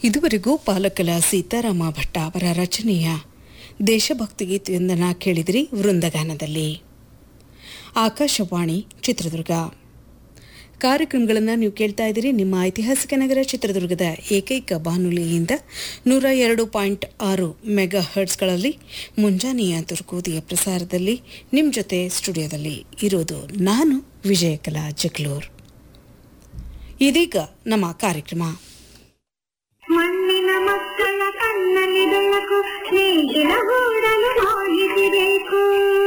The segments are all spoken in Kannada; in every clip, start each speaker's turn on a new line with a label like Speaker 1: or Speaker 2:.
Speaker 1: ಇದುವರೆಗೂ ಪಾಲಕಲ ಸೀತಾರಾಮ ಭಟ್ಟ ಅವರ ರಚನೆಯ ದೇಶಭಕ್ತಿ ಗೀತೆಯೊಂದನ್ನು ಕೇಳಿದಿರಿ ವೃಂದಗಾನದಲ್ಲಿ ಆಕಾಶವಾಣಿ ಚಿತ್ರದುರ್ಗ ಕಾರ್ಯಕ್ರಮಗಳನ್ನು ನೀವು ಕೇಳ್ತಾ ಇದ್ದೀರಿ ನಿಮ್ಮ ಐತಿಹಾಸಿಕ ನಗರ ಚಿತ್ರದುರ್ಗದ ಏಕೈಕ ಬಾನುಲಿಯಿಂದ ನೂರ ಎರಡು ಪಾಯಿಂಟ್ ಆರು ಮೆಗಾ ಹರ್ಟ್ಸ್ಗಳಲ್ಲಿ ಮುಂಜಾನೆಯ ತುರ್ಕೂದಿಯ ಪ್ರಸಾರದಲ್ಲಿ ನಿಮ್ಮ ಜೊತೆ ಸ್ಟುಡಿಯೋದಲ್ಲಿ ಇರೋದು ನಾನು ವಿಜಯಕಲಾ ಜಗ್ಲೂರ್ ಇದೀಗ ನಮ್ಮ ಕಾರ್ಯಕ್ರಮ
Speaker 2: ಮಣ್ಣಿನ ಮಕ್ಕಳ ಕಣ್ಣಲ್ಲಿ ಬೆಳಕು ಸ್ನೇಹಿನ ಗೂಡಲು ಮಾಹಿತಿ ಬೇಕು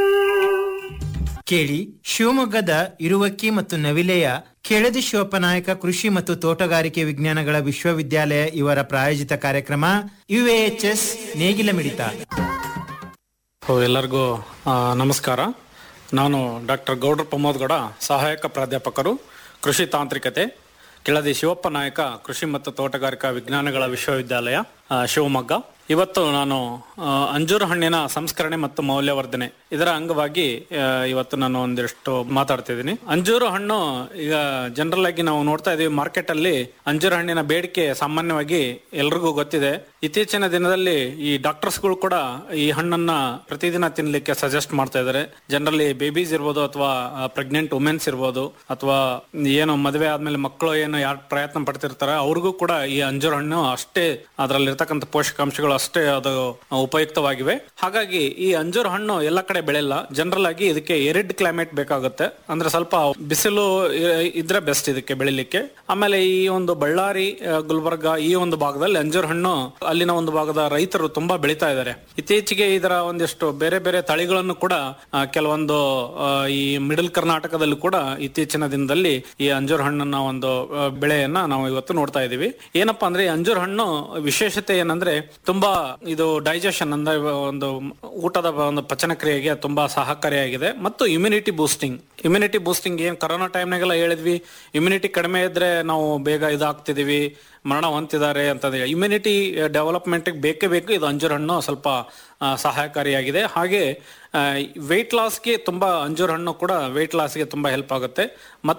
Speaker 3: ಕೇಳಿ ಶಿವಮೊಗ್ಗದ ಇರುವಕ್ಕಿ ಮತ್ತು ನವಿಲೆಯ ಕೆಳದಿ ಶಿವಪ್ಪನಾಯಕ ಕೃಷಿ ಮತ್ತು ತೋಟಗಾರಿಕೆ ವಿಜ್ಞಾನಗಳ ವಿಶ್ವವಿದ್ಯಾಲಯ ಇವರ ಪ್ರಾಯೋಜಿತ ಕಾರ್ಯಕ್ರಮ ಯುಎಎಚ್ಎಸ್ ನೇಗಿಲ ಮಿಡಿತ
Speaker 4: ಸೊ ಎಲ್ಲರಿಗೂ ಆ, ನಮಸ್ಕಾರ ನಾನು ಡಾಕ್ಟರ್ ಗೌಡ್ರ ಪ್ರಮೋದ್ ಗೌಡ ಸಹಾಯಕ ಪ್ರಾಧ್ಯಾಪಕರು ಕೃಷಿ ತಾಂತ್ರಿಕತೆ ಕೆಳದಿ ಶಿವಪ್ಪ ನಾಯಕ ಕೃಷಿ ಮತ್ತು ತೋಟಗಾರಿಕಾ ವಿಜ್ಞಾನಗಳ ವಿಶ್ವವಿದ್ಯಾಲಯ ಆ, ಶಿವಮೊಗ್ಗ ಇವತ್ತು ನಾನು ಆ, ಅಂಜೂರ ಹಣ್ಣಿನ ಸಂಸ್ಕರಣೆ ಮತ್ತು ಮೌಲ್ಯವರ್ಧನೆ ಇದರ ಅಂಗವಾಗಿ ಆ, ಇವತ್ತು ನಾನು ಒಂದಿಷ್ಟು ಮಾತಾಡ್ತಿದ್ದೀನಿ ಅಂಜೂರು ಹಣ್ಣು ಈಗ ಜನರಲ್ ಆಗಿ ನಾವು ನೋಡ್ತಾ ಇದೀವಿ ಮಾರ್ಕೆಟ್ ಅಲ್ಲಿ ಅಂಜೂರ ಹಣ್ಣಿನ ಬೇಡಿಕೆ ಸಾಮಾನ್ಯವಾಗಿ ಎಲ್ರಿಗೂ ಗೊತ್ತಿದೆ ಇತ್ತೀಚಿನ ದಿನದಲ್ಲಿ ಈ ಡಾಕ್ಟರ್ಸ್ಗಳು ಕೂಡ ಈ ಹಣ್ಣನ್ನ ಪ್ರತಿದಿನ ತಿನ್ಲಿಕ್ಕೆ ಸಜೆಸ್ಟ್ ಮಾಡ್ತಾ ಇದ್ದಾರೆ ಜನರಲಿ ಬೇಬೀಸ್ ಇರ್ಬೋದು ಅಥವಾ ಪ್ರೆಗ್ನೆಂಟ್ ವುಮೆನ್ಸ್ ಇರ್ಬೋದು ಅಥವಾ ಏನು ಮದುವೆ ಆದ್ಮೇಲೆ ಮಕ್ಕಳು ಏನು ಯಾರು ಪ್ರಯತ್ನ ಪಡ್ತಿರ್ತಾರೆ ಅವ್ರಿಗೂ ಕೂಡ ಈ ಅಂಜೂರ ಹಣ್ಣು ಅಷ್ಟೇ ಅದರಲ್ಲಿರ್ತಕ್ಕಂಥ ಪೋಷಕಾಂಶಗಳು ಅಷ್ಟೇ ಅದು ಉಪಯುಕ್ತವಾಗಿವೆ ಹಾಗಾಗಿ ಈ ಅಂಜೂರ ಹಣ್ಣು ಎಲ್ಲ ಕಡೆ ಬೆಳೆಯಲ್ಲ ಜನರಲ್ ಆಗಿ ಇದಕ್ಕೆ ಎರಿಡ್ ಕ್ಲೈಮೇಟ್ ಬೇಕಾಗುತ್ತೆ ಅಂದ್ರೆ ಸ್ವಲ್ಪ ಬಿಸಿಲು ಇ- ಇದ್ರೆ ಬೆಸ್ಟ್ ಇದಕ್ಕೆ ಬೆಳಿಲಿಕ್ಕೆ ಆಮೇಲೆ ಈ ಒಂದು ಬಳ್ಳಾರಿ ಆ, ಗುಲ್ಬರ್ಗ ಈ ಒಂದು ಭಾಗದಲ್ಲಿ ಅಂಜೂರ ಹಣ್ಣು ಅಲ್ಲಿನ ಒಂದು ಭಾಗದ ರೈತರು ತುಂಬಾ ಬೆಳೀತಾ ಇದ್ದಾರೆ ಇತ್ತೀಚೆಗೆ ಇದರ ಒಂದಿಷ್ಟು ಬೇರೆ ಬೇರೆ ತಳಿಗಳನ್ನು ಕೂಡ ಆ, ಕೆಲವೊಂದು ಆ, ಈ ಮಿಡಲ್ ಕರ್ನಾಟಕದಲ್ಲಿ ಕೂಡ ಇತ್ತೀಚಿನ ದಿನದಲ್ಲಿ ಈ ಅಂಜೂರ ಹಣ್ಣನ್ನ ಒಂದು ಆ, ಬೆಳೆಯನ್ನ ನಾವು ಇವತ್ತು ನೋಡ್ತಾ ಇದೀವಿ ಏನಪ್ಪಾ ಅಂದ್ರೆ ಈ ಅಂಜೂರ ಹಣ್ಣು ವಿಶೇಷತೆ ಏನಂದ್ರೆ ತುಂಬಾ ಇದು ಡೈಜೆಷನ್ ಅಂದ್ರೆ ಒಂದು ಊಟದ ಒಂದು ಪಚನ ಕ್ರಿಯೆಗೆ ತುಂಬಾ ಸಹಕಾರಿಯಾಗಿದೆ ಮತ್ತು ಇಮ್ಯುನಿಟಿ ಬೂಸ್ಟಿಂಗ್ ಇಮ್ಯುನಿಟಿ ಬೂಸ್ಟಿಂಗ್ ಏನ್ ಕರೋನಾ ಟೈಮ್ನಾಗೆಲ್ಲ ಹೇಳಿದ್ವಿ ಇಮ್ಯುನಿಟಿ ಕಡಿಮೆ ಇದ್ರೆ ನಾವು ಬೇಗ ಇದಾಗ್ತಿದೀವಿ ಮರಣ ಹೊಂತಿದ್ದಾರೆ ಅಂತಂದ್ರೆ ಇಮ್ಯುನಿಟಿ ಡೆವಲಪ್ಮೆಂಟ್ ಬೇಕೇ ಬೇಕು ಇದು ಅಂಜೂರ ಹಣ್ಣು ಸ್ವಲ್ಪ ಆ, ಸಹಾಯಕಾರಿಯಾಗಿದೆ ಹಾಗೆ ವೆಯ್ಟ್ ಲಾಸ್ಗೆ ತುಂಬಾ ಅಂಜೂರ ಹಣ್ಣು ಕೂಡ ವೆಯ್ಟ್ ಲಾಸ್ಗೆ ತುಂಬಾ ಹೆಲ್ಪ್ ಆಗುತ್ತೆ ಮತ್ತು